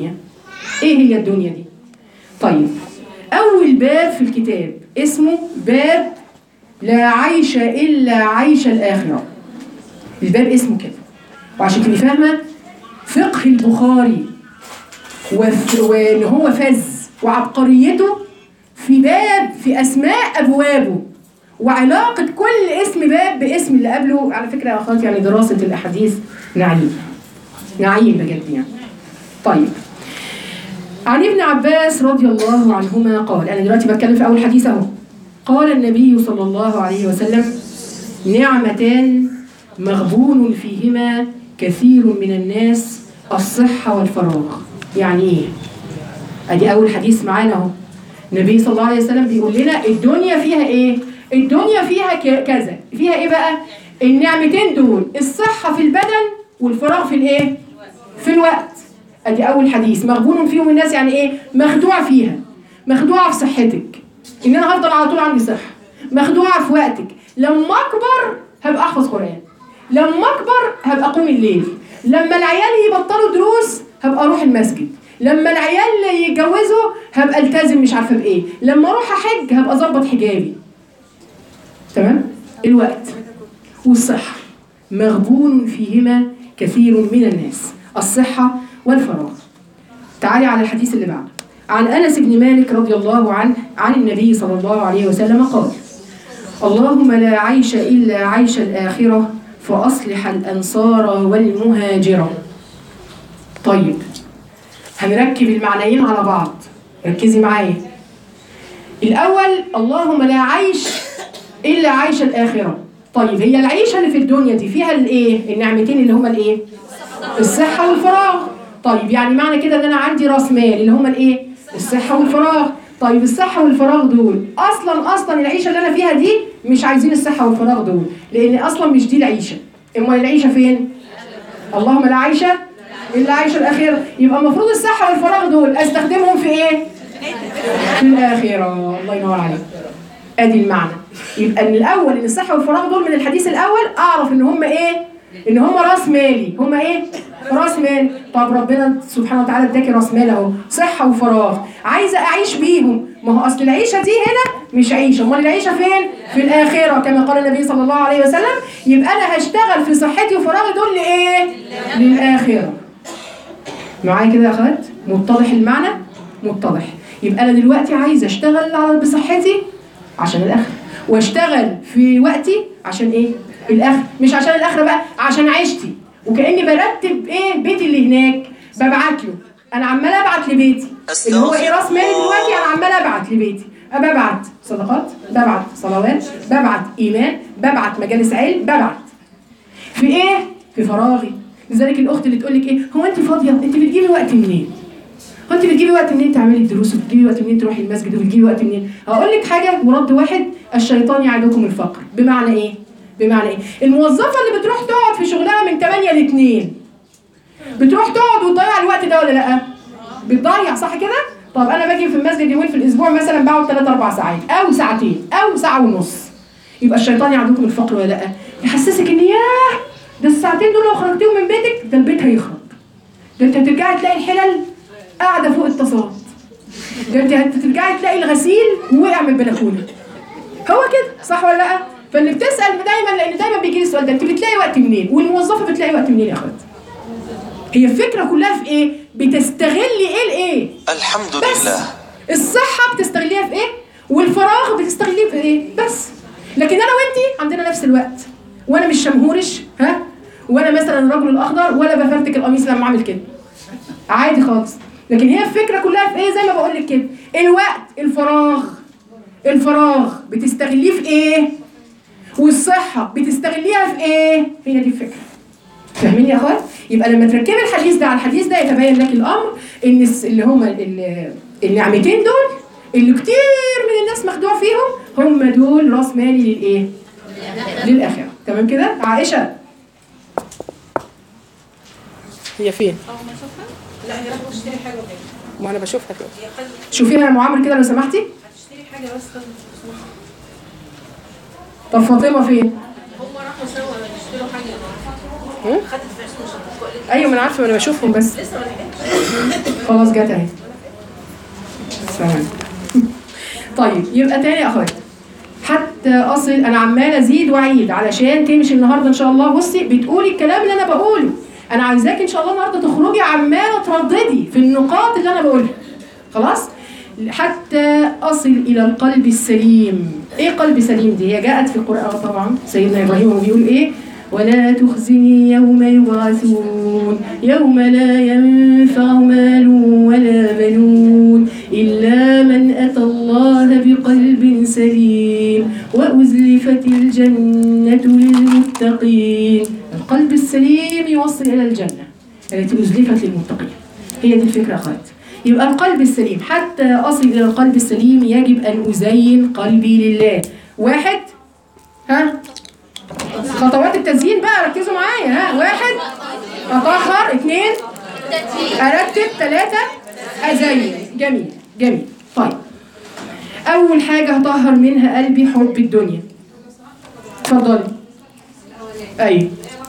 الدنيا ايه هي الدنيا دي طيب اول باب في الكتاب اسمه باب لا عيش الا عيش الاخره الباب اسمه كده وعشان تبقي فاهمه فقه البخاري وف- وان هو فز وعبقريته في باب في اسماء ابوابه وعلاقه كل اسم باب باسم اللي قبله على فكره يا اخواتي يعني دراسه الاحاديث نعيم نعيم بجد يعني طيب عن ابن عباس رضي الله عنهما قال انا دلوقتي بتكلم في اول حديث اهو قال النبي صلى الله عليه وسلم نعمتان مغبون فيهما كثير من الناس الصحة والفراغ يعني ايه ادي اول حديث معانا اهو النبي صلى الله عليه وسلم بيقول لنا الدنيا فيها ايه الدنيا فيها ك- كذا فيها ايه بقى النعمتين دول الصحة في البدن والفراغ في الايه في الوقت ادي اول حديث مغبون فيهم الناس يعني ايه مخدوع فيها مخدوعة في صحتك ان انا هفضل على طول عندي صحة مخدوعة في وقتك لما اكبر هبقى احفظ قرآن لما اكبر هبقى اقوم الليل لما العيال يبطلوا دروس هبقى اروح المسجد لما العيال يتجوزوا هبقى التزم مش عارفه بايه لما اروح احج هبقى اظبط حجابي تمام الوقت والصحه مغبون فيهما كثير من الناس الصحه والفراغ تعالي على الحديث اللي بعده عن انس بن مالك رضي الله عنه عن النبي صلى الله عليه وسلم قال اللهم لا عيش إلا عيش الآخرة فأصلح الأنصار والمهاجرة طيب هنركب المعنيين على بعض ركزي معايا الأول اللهم لا عيش إلا عيش الآخرة طيب هي العيشة اللي في الدنيا دي فيها الإيه النعمتين اللي هما الإيه الصحة والفراغ طيب يعني معنى كده ان انا عندي راس مال اللي هما الايه الصحة والفراغ طيب الصحة والفراغ دول اصلا اصلا العيشة اللي انا فيها دي مش عايزين الصحة والفراغ دول لان اصلا مش دي العيشة امال العيشة فين اللهم لا عيشة الا عيش الاخرة يبقى المفروض الصحة والفراغ دول استخدمهم في ايه في الاخرة الله ينور عليك ادي المعنى يبقى ان الاول ان الصحه والفراغ دول من الحديث الاول اعرف ان هم ايه ان هم راس مالي هم ايه راس مال طب ربنا سبحانه وتعالى اداكي راس مال اهو صحه وفراغ عايزه اعيش بيهم ما هو اصل العيشه دي هنا مش عيشه امال العيشه فين في الاخره كما قال النبي صلى الله عليه وسلم يبقى انا هشتغل في صحتي وفراغي دول لايه للاخره معايا كده يا اخوات متضح المعنى متضح يبقى انا دلوقتي عايزه اشتغل على بصحتي عشان الاخره واشتغل في وقتي عشان ايه الاخره مش عشان الاخره بقى عشان عيشتي وكاني برتب ايه بيتي اللي هناك ببعت له انا عماله ابعت لبيتي اللي هو ايه راس مالي دلوقتي انا عماله ابعت لبيتي ببعت صدقات ببعت صلوات ببعت ايمان ببعت مجالس علم ببعت في ايه في فراغي لذلك الاخت اللي تقول لك ايه هو انت فاضيه انت بتجيبي وقت منين هو انت بتجيبي وقت منين تعملي الدروس وبتجيبي وقت منين تروحي المسجد وبتجيبي وقت منين هقول لك حاجه ورد واحد الشيطان يعدكم الفقر بمعنى ايه بمعنى ايه الموظفه اللي بتروح تقعد في شغلها من 8 ل 2 بتروح تقعد وتضيع الوقت ده ولا لا بتضيع صح كده طب انا باجي في المسجد يومين في الاسبوع مثلا بقعد 3 4 ساعات او ساعتين او ساعه ونص يبقى الشيطان يعدكم الفقر ولا لا يحسسك ان ياه ده الساعتين دول لو خرجتيهم من بيتك ده البيت هيخرب ده انت هترجعي تلاقي الحلل قاعده فوق التصاعد ده انت هترجعي تلاقي الغسيل وقع من البلكونه هو كده صح ولا لا فاللي بتسال دايما لان دايما بيجي لي السؤال ده انت بتلاقي وقت منين والموظفه بتلاقي وقت منين يا اخوات هي الفكره كلها في ايه بتستغلي ايه الايه الحمد بس لله الصحة بتستغليها في ايه؟ والفراغ بتستغليه في ايه؟ بس لكن انا وانتي عندنا نفس الوقت وانا مش شمهورش ها؟ وانا مثلا الرجل الاخضر ولا بفرتك القميص لما اعمل كده عادي خالص لكن هي الفكرة كلها في ايه زي ما بقول لك كده الوقت الفراغ الفراغ بتستغليه في ايه؟ والصحة بتستغليها في ايه؟ هي دي الفكرة فاهمين يا اخوات؟ يبقى لما تركبي الحديث ده على الحديث ده يتبين لك الامر ان الس- اللي هما ال- ال- النعمتين دول اللي كتير من الناس مخدوع فيهم هم دول راس مالي للايه؟ للاخره تمام كده؟ عائشه هي فين؟ لا هي راح تشتري حاجه وكده ما انا بشوفها كده هي خدت شوفيها يا ام عمرو كده لو سمحتي هتشتري حاجه بس خدت فلوس. طب فاطمه فين؟ هم راحوا سوا يشتروا حاجه خدت في اسمه شنطه قالت ايوه ما انا عارفه انا بشوفهم بس لسه ما لحقتش خلاص جت اهي سلام طيب يبقى تاني يا اخوات حتى اصل انا عماله ازيد واعيد علشان تمشي النهارده ان شاء الله بصي بتقولي الكلام اللي انا بقوله انا عايزاك ان شاء الله النهارده تخرجي عماله ترددي في النقاط اللي انا بقولها خلاص حتى اصل الى القلب السليم ايه قلب سليم دي هي جاءت في القران طبعا سيدنا ابراهيم بيقول ايه ولا تخزني يوم يبعثون يوم لا ينفع مال ولا بنون إلا من أتى الله بقلب سليم وأزلفت الجنة للمتقين القلب السليم يوصل إلى الجنة التي أزلفت للمتقين هي دي الفكرة أخوات يبقى القلب السليم حتى أصل إلى القلب السليم يجب أن أزين قلبي لله واحد ها خطوات التزيين بقى ركزوا معايا ها واحد اطهر اثنين ارتب ثلاثة ازين جميل جميل طيب اول حاجة هطهر منها قلبي حب الدنيا اتفضلي ايوه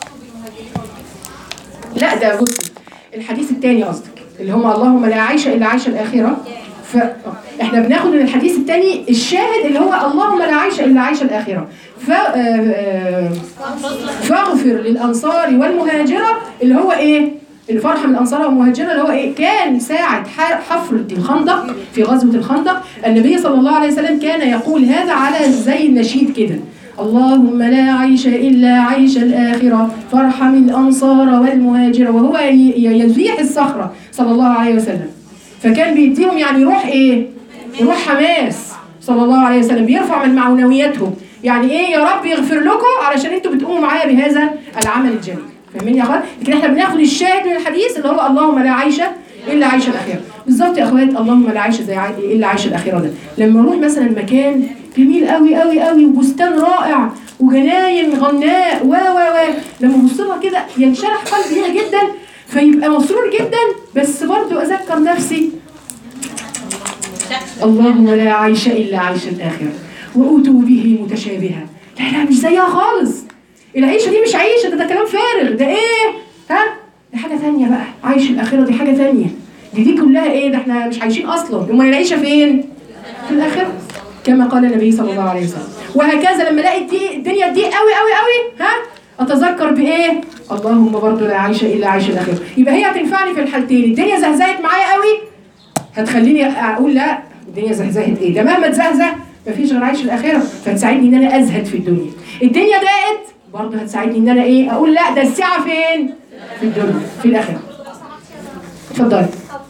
لا ده بصي الحديث الثاني قصدك اللي هم اللهم لا عيش الا عيش الاخره ف احنا بناخد من الحديث الثاني الشاهد اللي هو اللهم لا عيش الا عيش الاخره ف آه، آه، فاغفر للانصار والمهاجره اللي هو ايه الفرحه من الانصار والمهاجره اللي هو ايه كان ساعه ح- حفر الخندق في غزوه الخندق النبي صلى الله عليه وسلم كان يقول هذا على زي النشيد كده اللهم لا عيش الا عيش الاخره فارحم الانصار والمهاجره وهو ي- ي- يزيح الصخره صلى الله عليه وسلم فكان بيديهم يعني روح ايه روح حماس صلى الله عليه وسلم بيرفع من معنوياتهم يعني ايه يا رب يغفر لكم علشان انتوا بتقوموا معايا بهذا العمل الجليل فاهمين يا اخوات لكن احنا بناخد الشاهد من الحديث اللي هو اللهم لا عيش الا عيش الاخره بالظبط يا اخوات اللهم لا عيش زي عي- الا عيش الاخره ده لما نروح مثلا مكان جميل قوي قوي قوي وبستان رائع وجناين غناء و و و لما ابص لها كده ينشرح قلبي ليها جدا فيبقى مسرور جدا بس برضه اذكر نفسي اللهم لا عيش الا عيش الاخره واتوا به متشابها لا لا مش زيها خالص العيشه دي مش عيشه ده, ده كلام فارغ ده ايه ها دي حاجه ثانيه بقى عيش الاخره دي حاجه ثانيه دي دي كلها ايه ده احنا مش عايشين اصلا امال العيشه فين في الاخره كما قال النبي صلى الله عليه وسلم وهكذا لما الاقي الدي- الدنيا دي قوي قوي قوي ها اتذكر بايه اللهم برضه لا عيش الا عيش الاخره يبقى هي هتنفعني في الحالتين الدنيا زهزهت معايا قوي هتخليني اقول لا الدنيا زهزهت ايه ده مهما تزهزه مفيش غير عيش الاخره فتساعدني ان انا ازهد في الدنيا الدنيا ضاقت برضه هتساعدني ان انا ايه اقول لا ده الساعه فين في الدنيا في الاخره اتفضلي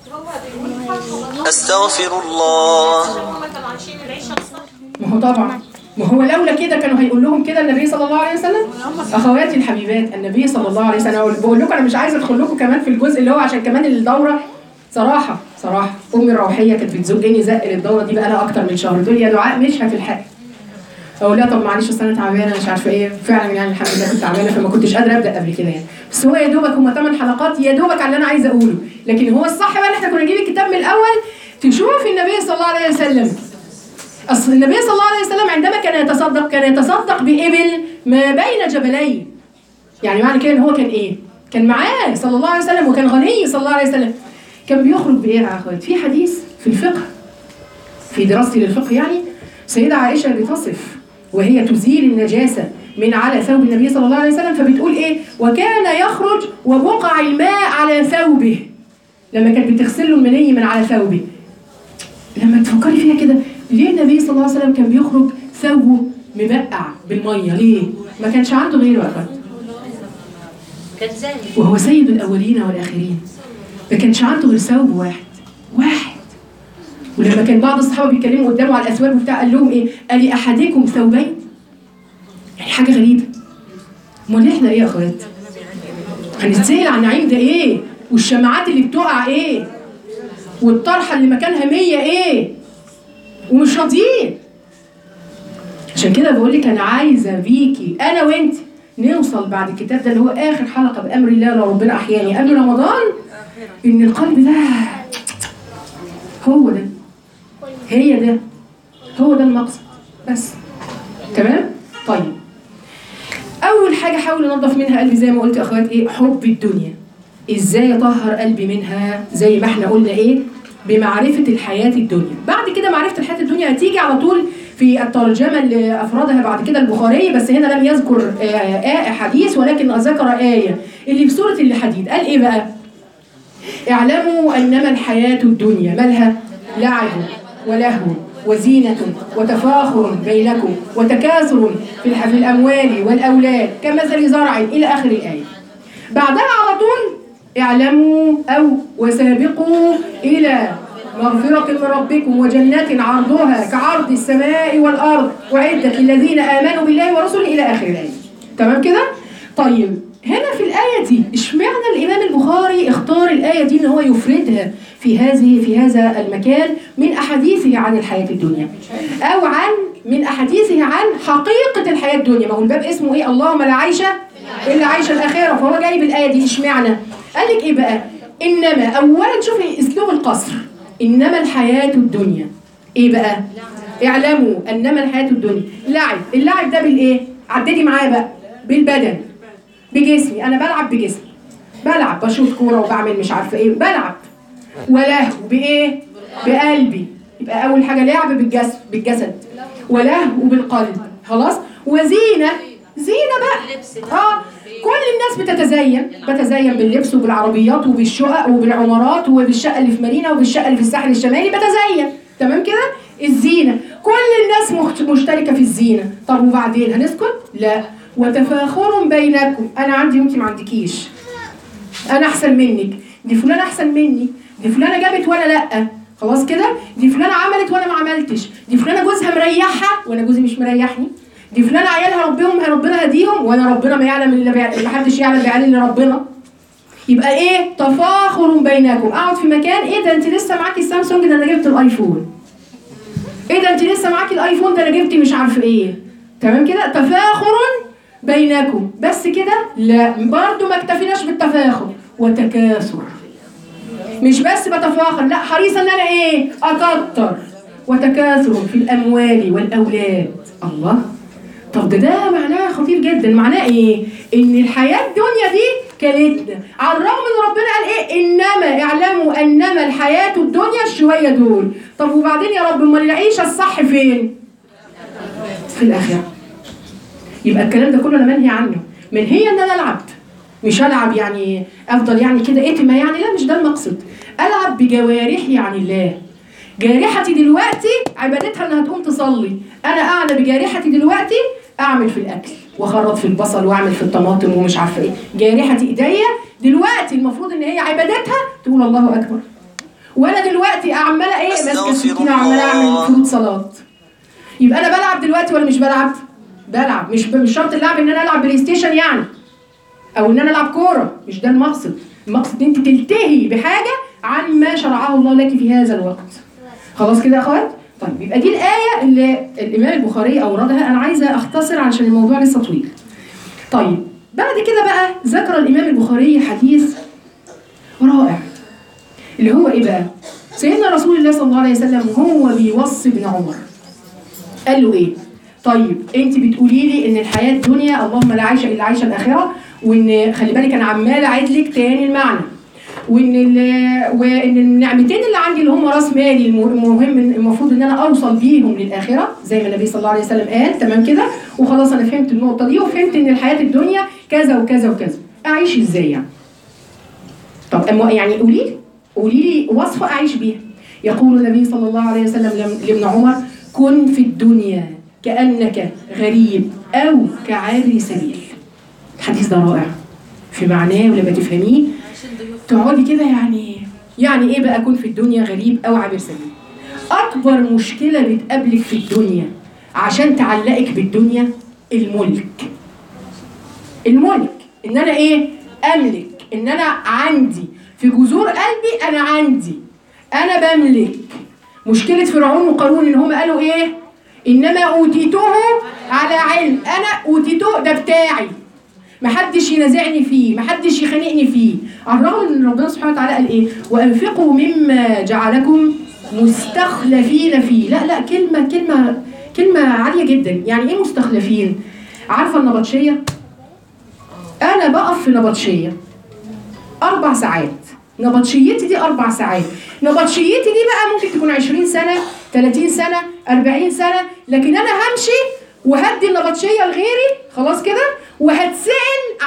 أستغفر الله هم كانوا عايشين العيشه الصح ما هو طبعا ما هو لولا كده كانوا هيقول لهم كده النبي صلى الله عليه وسلم اخواتي الحبيبات النبي صلى الله عليه وسلم بقول لكم انا مش عايزه ادخل لكم كمان في الجزء اللي هو عشان كمان الدوره صراحه صراحه امي الروحيه كانت بتزقني زق للدوره دي بقى لها اكتر من شهر تقول لي يا دعاء مش هتلحقي اقول لها طب معلش اصل انا تعبانه مش عارفه ايه فعلا يعني الحمد لله كنت تعبانه فما كنتش قادره ابدا قبل كده يعني بس هو يا دوبك هم ثمان حلقات يا دوبك على اللي انا عايزه اقوله لكن هو الصح بقى ان احنا كنا نجيب الكتاب من الاول تشوف النبي صلى الله عليه وسلم اصل النبي صلى الله عليه وسلم عندما كان يتصدق كان يتصدق بابل ما بين جبلين يعني معنى كده ان هو كان ايه كان معاه صلى الله عليه وسلم وكان غني صلى الله عليه وسلم كان بيخرج بايه يا اخوات في حديث في الفقه في دراستي للفقه يعني سيدة عائشة بتصف وهي تزيل النجاسة من على ثوب النبي صلى الله عليه وسلم فبتقول ايه وكان يخرج وبقع الماء على ثوبه لما كانت بتغسل له المني من على ثوبه لما تفكري فيها كده ليه النبي صلى الله عليه وسلم كان بيخرج ثوبه مبقع بالميه ليه ما كانش عنده غيره يا اخوات كان زاني وهو سيد الأولين والآخرين ما كانش عنده غير ثوب واحد واحد ولما كان بعض الصحابة بيتكلموا قدامه على الأسوار وبتاع قال لهم إيه؟ قال لأحدكم ثوبين؟ يعني حاجة غريبة أمال إحنا إيه يا أخوات؟ هنتسأل عن النعيم ده إيه؟ والشماعات اللي بتقع إيه؟ والطرحة اللي مكانها مية إيه؟ ومش راضيين عشان كده بقول لك انا عايزه بيكي انا وانت نوصل بعد الكتاب ده اللي هو اخر حلقه بامر الله لو ربنا احياني قبل رمضان ان القلب ده هو ده هي ده هو ده المقصد بس تمام طيب اول حاجه حاول انضف منها قلبي زي ما قلت يا اخوات ايه حب الدنيا ازاي اطهر قلبي منها زي ما احنا قلنا ايه بمعرفه الحياه الدنيا بعد كده معرفه الحياه الدنيا هتيجي على طول في الترجمه اللي افردها بعد كده البخاري بس هنا لم يذكر آه، آه حديث ولكن ذكر ايه اللي في سوره الحديد قال ايه بقى اعلموا انما الحياه الدنيا مالها لعب ولهو وزينة وتفاخر بينكم وتكاثر في الح- في الأموال والأولاد كمثل زرع إلى آخر الآية بعدها على طول اعلموا أو وسابقوا إلى مغفرة من ربكم وجنات عرضها كعرض السماء والأرض وعدة للذين آمنوا بالله ورسله إلى آخر الآية تمام كده؟ طيب هنا في الآية دي اشمعنى الإمام البخاري اختار الآية دي إن هو يفردها في هذه في هذا المكان من أحاديثه عن الحياة الدنيا أو عن من أحاديثه عن حقيقة الحياة الدنيا ما هو الباب اسمه إيه اللهم لا عيش إلا عيش الآخرة فهو جايب الآية دي اشمعنى قال لك إيه بقى إنما أولا شوفي أسلوب القصر إنما الحياة الدنيا إيه بقى اعلموا انما الحياه الدنيا لعب اللعب ده بالايه عددي معايا بقى بالبدن بجسمي انا بلعب بجسمي بلعب بشوط كوره وبعمل مش عارفه ايه بلعب ولهو بايه بقلبي يبقى اول حاجه لعب بالجسد بالجسد ولهو بالقلب خلاص وزينه زينه بقى اللبس بقى. اه كل الناس بتتزين بتزين باللبس وبالعربيات وبالشقق وبالعمارات وبالشقه اللي في مارينا وبالشقه اللي في الساحل الشمالي بتزين تمام كده الزينه كل الناس مخت- مشتركه في الزينه طب وبعدين هنسكت لا وتفاخر بينكم انا عندي وانت ما عندكيش انا احسن منك دي فلانه احسن مني دي فلانه جابت وانا لا خلاص كده دي فلانه عملت وانا ما عملتش دي فلانه جوزها مريحها وانا جوزي مش مريحني دي فلانه عيالها ربهم ربنا هديهم وانا ربنا ما يعلم الا بيع- ما حدش يعلم بعيال الا ربنا يبقى ايه تفاخر بينكم اقعد في مكان ايه ده انت لسه معاكي السامسونج ده انا جبت الايفون ايه ده انت لسه معاكي الايفون ده انا جبت مش عارفه ايه تمام كده تفاخر بينكم بس كده لا برضو ما اكتفيناش بالتفاخر وتكاثر مش بس بتفاخر لا حريصه ان انا ايه اكتر وتكاثر في الاموال والاولاد الله طب ده ده معناه خطير جدا معناه ايه ان الحياه الدنيا دي كلتنا على الرغم ان ربنا قال ايه انما اعلموا انما الحياه الدنيا الشويه دول طب وبعدين يا رب امال العيشه الصح فين في الاخره يبقى الكلام ده كله انا منهي عنه منهي ان انا العب مش العب يعني افضل يعني كده اتمه يعني لا مش ده المقصد العب بجوارحي عن الله جارحتي دلوقتي عبادتها انها تقوم تصلي انا قاعده بجارحتي دلوقتي اعمل في الاكل واخرط في البصل واعمل في الطماطم ومش عارفه ايه جارحتي ايديا دلوقتي المفروض ان هي عبادتها تقول الله اكبر وانا دلوقتي عماله ايه ماسكه أستغفر السكينه وعماله اعمل الله. فروض صلاه يبقى انا بلعب دلوقتي ولا مش بلعب بلعب مش مش شرط اللعب ان انا العب بلاي ستيشن يعني او ان انا العب كوره مش ده المقصد المقصد ان انت تلتهي بحاجه عن ما شرعه الله لك في هذا الوقت خلاص كده يا اخوات طيب يبقى دي الايه اللي الامام البخاري اوردها انا عايزه اختصر عشان الموضوع لسه طويل طيب بعد كده بقى ذكر الامام البخاري حديث رائع اللي هو ايه بقى سيدنا رسول الله صلى الله عليه وسلم هو بيوصي ابن عمر قال له ايه طيب انت بتقولي لي ان الحياه الدنيا اللهم لا عيش الا عيش الاخره وان خلي بالك انا عمال اعيد لك تاني المعنى وان ال- وان النعمتين اللي عندي اللي هم راس مالي الم- المهم المفروض ان انا اوصل بيهم للاخره زي ما النبي صلى الله عليه وسلم قال تمام كده وخلاص انا فهمت النقطه دي وفهمت ان الحياه الدنيا كذا وكذا وكذا اعيش ازاي يعني طب أما يعني قولي لي قولي لي وصفه اعيش بيها يقول النبي صلى الله عليه وسلم لم- لابن عمر كن في الدنيا كانك غريب او كعابر سبيل الحديث ده رائع في معناه ولما تفهميه تقعدي كده يعني يعني ايه بقى اكون في الدنيا غريب او عابر سبيل اكبر مشكله بتقابلك في الدنيا عشان تعلقك بالدنيا الملك الملك ان انا ايه املك ان انا عندي في جذور قلبي انا عندي انا بملك مشكله فرعون وقارون ان هم قالوا ايه انما اوتيته على علم انا اوتيته ده بتاعي محدش ينازعني فيه محدش يخانقني فيه على الرغم ان ربنا سبحانه وتعالى قال ايه وانفقوا مما جعلكم مستخلفين فيه لا لا كلمه كلمه كلمه عاليه جدا يعني ايه مستخلفين عارفه النبطشيه انا بقف في نبطشيه اربع ساعات نبطشيتي دي اربع ساعات نبطشيتي دي بقى ممكن تكون 20 سنه 30 سنه 40 سنه لكن انا همشي وهدي النبطشيه لغيري خلاص كده وهتسال